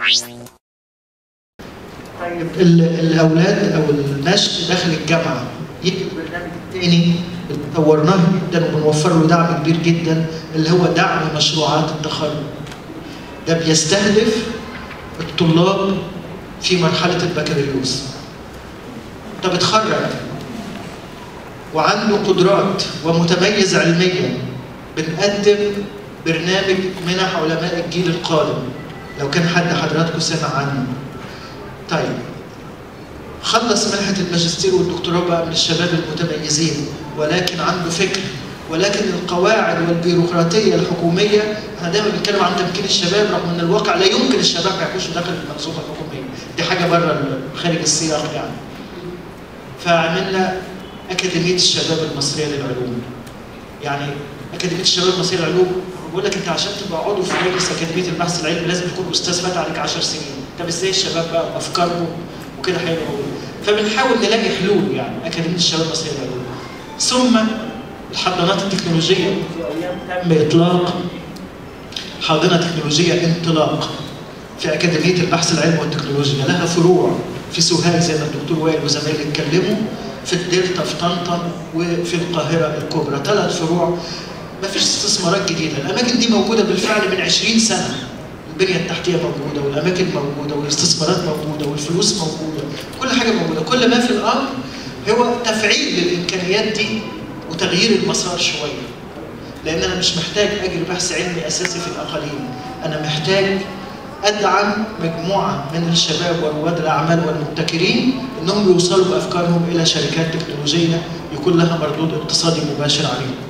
طيب ال- الاولاد او النشء داخل الجامعه يجي البرنامج الثاني اللي طورناه جدا وبنوفر له دعم كبير جدا اللي هو دعم مشروعات التخرج. ده بيستهدف الطلاب في مرحله البكالوريوس. انت بتخرج وعنده قدرات ومتميز علميا بنقدم برنامج منح علماء الجيل القادم لو كان حد حضراتكم سمع عنه. طيب خلص منحة الماجستير والدكتوراه بقى من الشباب المتميزين ولكن عنده فكر ولكن القواعد والبيروقراطية الحكومية احنا دايما بنتكلم عن تمكين الشباب رغم ان الواقع لا يمكن الشباب ما يكونش داخل المنظومة الحكومية دي حاجة بره خارج السياق يعني فعملنا أكاديمية الشباب المصرية للعلوم يعني أكاديمية الشباب المصرية للعلوم بقول لك أنت عشان تبقى عضو في مجلس أكاديمية البحث العلمي لازم تكون أستاذ فات عليك 10 سنين طب إزاي الشباب بقى وأفكارهم وكده هيبقوا فبنحاول نلاقي حلول يعني أكاديمية الشباب المصرية للعلوم ثم الحضانات التكنولوجية في أيام تم إطلاق حاضنة تكنولوجية انطلاق في أكاديمية البحث العلمي والتكنولوجيا لها فروع في سوهاج زي ما الدكتور وائل وزمايله اتكلموا في الدلتا في طنطا وفي القاهرة الكبرى ثلاث فروع ما فيش استثمارات جديدة الأماكن دي موجودة بالفعل من 20 سنة البنية التحتية موجودة والأماكن موجودة والاستثمارات موجودة والفلوس موجودة كل حاجة موجودة كل ما في الأمر هو تفعيل للإمكانيات دي وتغيير المسار شوية لأن أنا مش محتاج أجري بحث علمي أساسي في الأقاليم أنا محتاج ادعم مجموعه من الشباب ورواد الاعمال والمبتكرين انهم يوصلوا بافكارهم الى شركات تكنولوجيه يكون لها مردود اقتصادي مباشر عليهم.